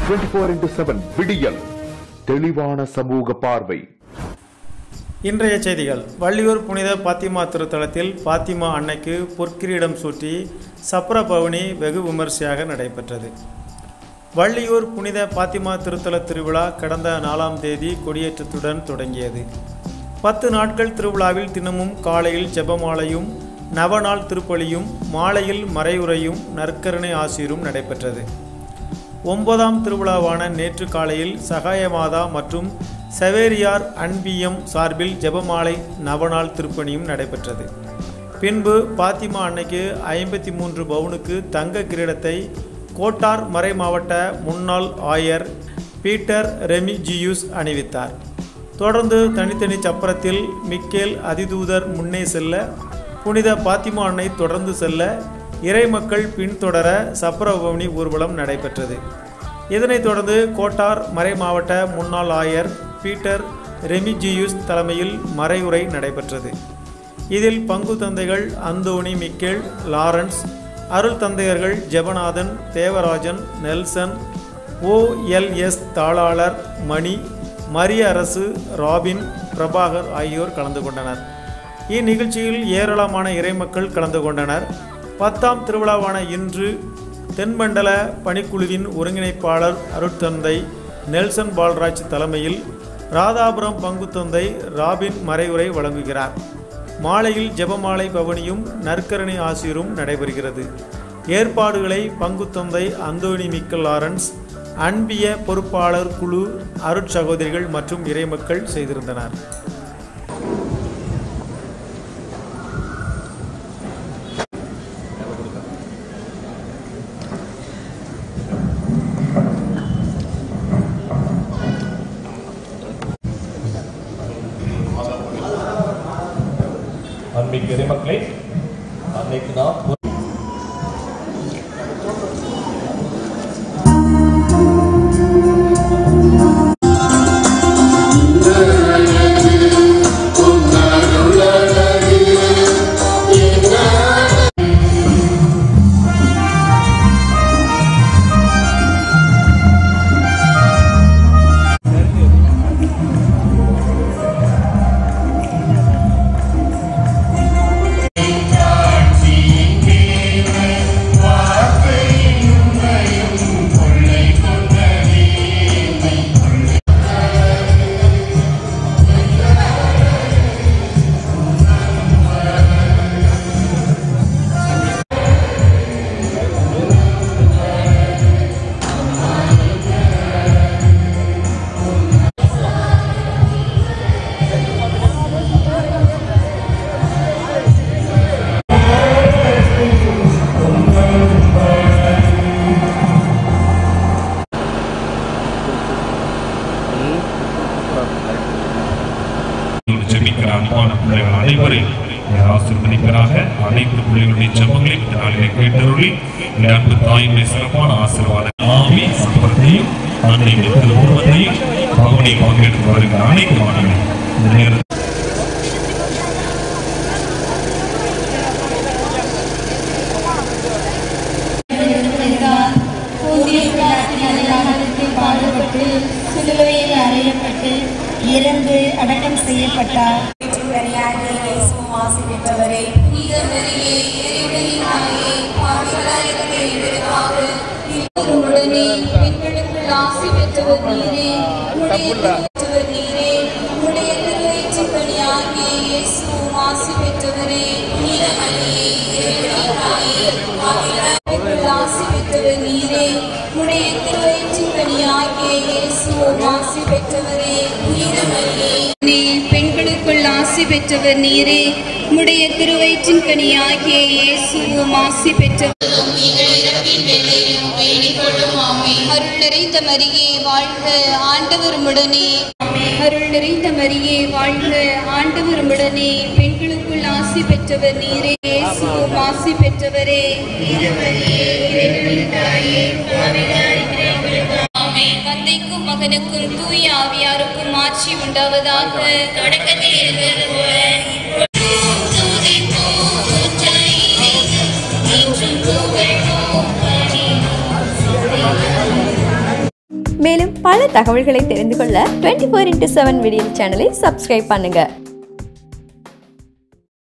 twenty four into seven விடியல் தெளிவான சமூக பார்வை இன்றைய செய்திகள் வள்ளியூர் புனித பாத்திமா திருத்தலத்தில் பாத்திமா அன்னைக்கு பொற்கிரீடம் சூட்டி சப்ர பவனி வெகு விமரிசையாக நடைபெற்றது வள்ளியூர் புனித பாத்திமா திருத்தல திருவிழா கடந்த நாலாம் தேதி கொடியேற்றத்துடன் தொடங்கியது பத்து நாட்கள் திருவிழாவில் தினமும் காலையில் ஜெபமாலையும் நவநாள் திருப்பலியும் மாலையில் மறையுறையும் நற்கருணை ஆசிரும் நடைபெற்றது ஒன்பதாம் திருவிழாவான நேற்று காலையில் சகாயமாதா மற்றும் செவேரியார் அன்பியம் சார்பில் ஜெபமாலை நவநாள் திருப்பணியும் நடைபெற்றது பின்பு பாத்திமா அன்னைக்கு ஐம்பத்தி மூன்று பவுனுக்கு தங்க கிரீடத்தை கோட்டார் மறை மாவட்ட முன்னாள் ஆயர் பீட்டர் ரெமிஜியூஸ் அணிவித்தார் தொடர்ந்து தனித்தனி சப்பரத்தில் மிக்கேல் அதிதூதர் முன்னே செல்ல புனித பாத்திமா அன்னை தொடர்ந்து செல்ல இறைமக்கள் பின்தொடர சப்பரபவனி ஊர்வலம் நடைபெற்றது இதனைத் தொடர்ந்து கோட்டார் மறை மாவட்ட முன்னாள் ஆயர் பீட்டர் ரெமிஜியூஸ் தலைமையில் மறையுரை நடைபெற்றது இதில் பங்கு தந்தைகள் அந்தோணி மிக்கேல் லாரன்ஸ் அருள் தந்தையர்கள் ஜெபநாதன் தேவராஜன் நெல்சன் ஓஎல்எஸ் தாளாளர் மணி மரிய அரசு ராபின் பிரபாகர் ஆகியோர் கலந்து கொண்டனர் இந்நிகழ்ச்சியில் ஏராளமான இறைமக்கள் கலந்து கொண்டனர் பத்தாம் திருவிழாவான இன்று தென்மண்டல பணிக்குழுவின் ஒருங்கிணைப்பாளர் அருட்தந்தை நெல்சன் பால்ராஜ் தலைமையில் ராதாபுரம் பங்குத்தந்தை ராபின் மறைவுரை வழங்குகிறார் மாலையில் ஜெபமாலை பவனியும் நற்கரணை ஆசிரும் நடைபெறுகிறது ஏற்பாடுகளை பங்குத்தந்தை அந்தோனி மிக்கல் லாரன்ஸ் அன்பிய பொறுப்பாளர் குழு அருட்சகோதரிகள் மற்றும் இறைமக்கள் செய்திருந்தனர் அன்பிற்கு இறைமக்களே அன்னைக்கு நாம் ஜெபிக்கிற அன்பான பிள்ளைகள் அனைவரையும் நீர் ஆசீர்வதிப்பதாக அனைத்து பிள்ளைகளுடைய ஜெபங்களை இந்த நாளிலே கேட்டருளி இந்த அன்பு தாயினுடைய சிறப்பான ஆசீர்வாதம் ஆவி சம்பரத்தையும் அன்னையுடைய திருவுருவத்தையும் பவனை பங்கேற்று வருகிற அனைத்து மாணவர்கள் இந்த நேரத்தில் இருந்தார் பூந்திய பிள்ளாத்தின் அதிகாரத்தில் பாடுபட்டு சிலுவையில் அறையப்பட்டு இறந்து அடக்கம் செய்யப்பட்டார் ஆசிரியப்பவரே உடனே பெண்களுக்குள் ஆசி பெற்றவர் நீரே உடைய பெற்றவர் நீரே உடைய திருவயிற்றின் பணியாகிய இயேசுவும் ஆசி பெற்றவரே நீரமணியே இறைவனின் தாயே பாவிகளுக்குள் ஆசி பெற்றவர் நீரே உடைய திருவயிற்றின் பணியாகிய இயேசுவும் ஆசி பெற்றவரே நீரமணியே பெண்களுக்குள் ஆசி பெற்றவர் நீரே உடைய திருவயிற்றின் கனியாகிய இயேசுவும் ஆசி பெற்றவர் அருள் நிறைந்த மரியே வாழ்க ஆண்டவர் உடனே அருள் நிறைந்த மரியே வாழ்க ஆண்டவர் உடனே பெண்களுக்குள் ஆசி பெற்றவர் நீரே இயேசுவும் ஆசி பெற்றவரே தந்தைக்கும் மகனுக்கும் தூய ஆவியாருக்கும் ஆட்சி உண்டாவதாக தொடக்கத்தில் இருந்தது போல மேலும் பல தகவல்களை தெரிந்து கொள்ள twenty four into seven video சேனலை சப்ஸ்கிரைப் பண்ணுங்க